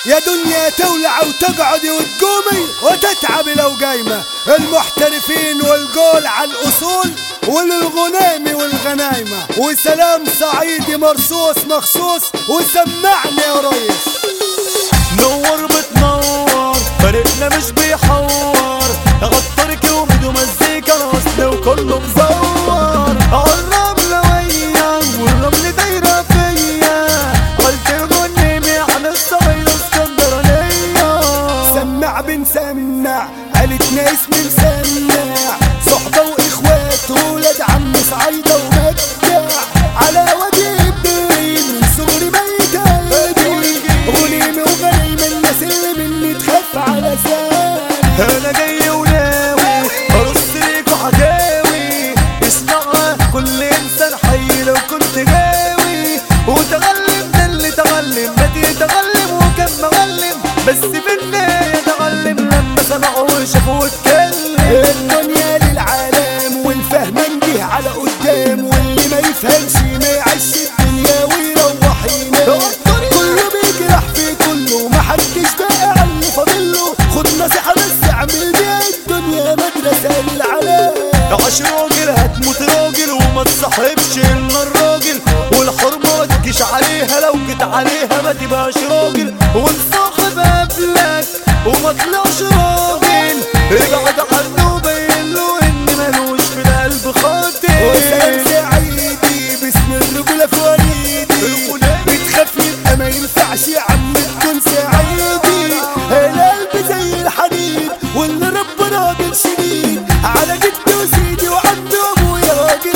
يا دنيا تولع وتقعدي وتقومي وتتعبي لو قايمة المحترفين والقول على الأصول وللغنيم والغنايمة وسلام صعيدي مرصوص مخصوص وسمعني يا ريس نور بتنور فريقنا مش بيحور غطرك وميدو مزيكا راسنا وكله مزور عالرملة ويا والرمل دايرة فيا قلت غني عن الصعيد اسكندرانية سمع بنسمع عيلتنا اسم مسمع صحبة واخوات ولاد عم صعيدة ومجدع على وجه الدين من صغري ميتادي غنيمي وغنيمة الناس اللي مني تخاف على سالي انا جاي وناوي ارص ليك وحكاوي اسمع كل انسان حي لو كنت غاوي وتغلم ده اللي تغلم ما تتغلم وكان مغلم بس في النهاية تغلم لما سمعوا وشافوا واتكلم الدنيا للعالم والفهم نجيه على قدام واللي ما يفهمش ما يعيش الدنيا ويروح ينام كله بيجرح في كله محدش بقى على اللي فاضله خد نصيحة بس اعمل بيها الدنيا مدرسة للعالم عاش راجل هتموت راجل وما تصاحبش الا الراجل والحرمة ما تجيش عليها لو جيت عليها ما تبقاش راجل وانصاحب قبلك وما طلعش راجل ابعد عنه وبين له ان ملوش في القلب وسلام خاطر سعيدي باسم الرجولة في وريدي الغنيمي. بتخاف يبقى ما ينفعش يا عم تكون سعيدي القلب زي الحديد واللي رب راجل شديد على جدي وسيدي وعمي وابويا راجل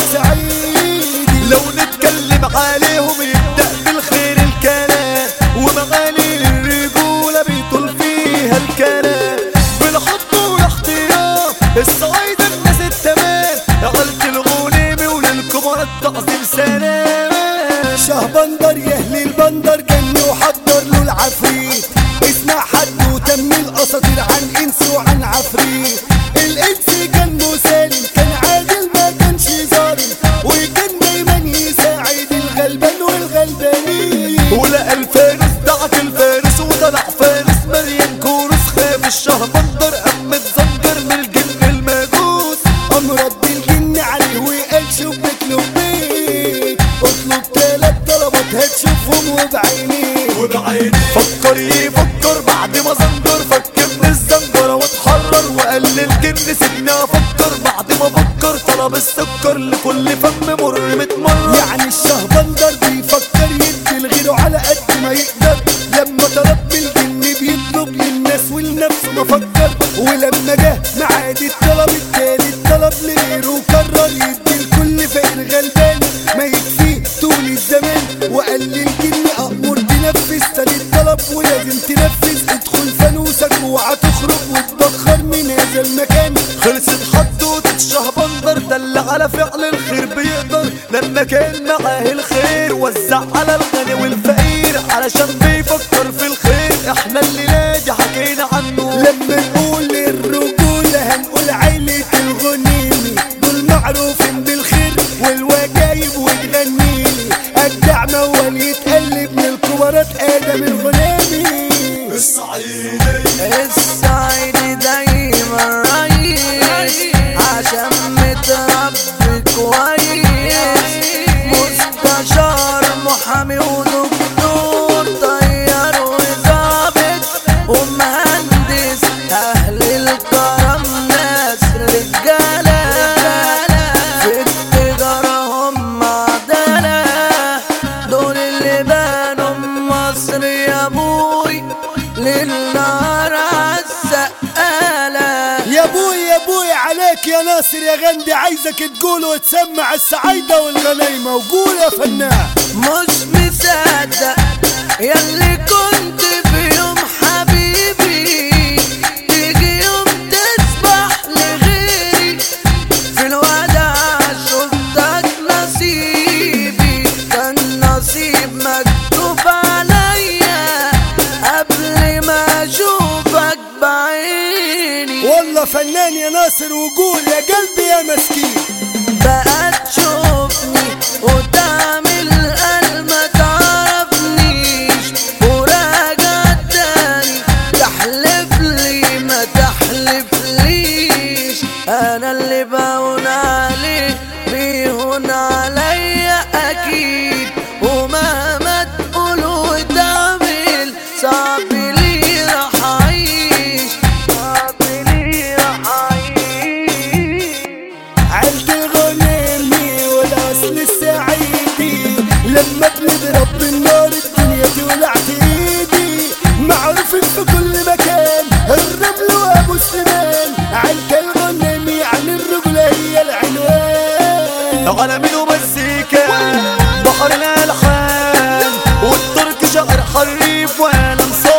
سعيدي لو نتكلم عليهم يبدأ بالخير الكلام ومغالي للرجولة بيطول فيها الكلام بالحب والاحترام الصعيد الناس التمام عقلت الغنيمي وللكبار التعظيم سلام شهبندر يا اهل البندر جني وحضر له العفريت اسمع حد وتم الاساطير عن انس وعن عفريت الانس كان مسالم كان عادل ما كانش ظالم وكان دايما يساعد الغلبان والغلبانين ولقى الفارس دعك الفارس وطلع فارس مليان كورس خاف الشهبندر قام متزنجر من الجن المجوس قام رد الجن عليه وقال شوف بيطلب بيك اطلب تلات طلبات هتشوفهم وبعينيك فكر يفكر بعد ما زنجر فك من الزنجرة واتحرر وقال للجن سيبني افكر بعد ما فكر طلب السكر لكل فم مر متمرر يعني الشهبندر بيفكر يدي لغيره على قد ما يقدر لما طلب بالجن بيطلب للناس ولنفسه ما فكر ولما جه معاد الطلب التاني الطلب لغيره وقرر يدي لكل فقير غلبان ما يكفيه طول الزمان وقال للجن أأمر تنفذ تاني الطلب ولازم تنفذ ادخل فانوسك واوعى تخرج وتبخر من هذا المكان خلصت حدوتة الشهبندر دل على فعل الخير بيقدر لما كان معاه الخير وزع على الغني والفقير علشان بيفكر في الخير احنا الليلة دي حكينا عنه لما نقول الرجولة هنقول عيلة الغنيمي دول معروفين بالخير والوجايب وتغنيلي أجدع موال يتقلب من الكبارات آدم الغنيمي السعيد دايما رئيس عشان متربي كويس مستشار محامي ودكتور طيار وظابط ومهندس اهل الكرم ناس رجاله في التجاره هم عداله دول اللي بانوا مصر يا ابوي للنار عالسقاله يا بوي يا بوي عليك يا ناصر يا غندي عايزك تقول وتسمع السعيدة والغنايمة وقول يا فنان مش مصدق ياللي كنت في يوم حبيبي تيجي يوم تسبح لغيري في الوداع شفتك نصيبي كان نصيب مكتوب عليا قبل ما اشوفك بعيني والله فنان يا ناصر وقول يا قلبي يا مسكين بقى تشوفني وتعمل قلب ما تعرفنيش وراجع حريف وانا مصاب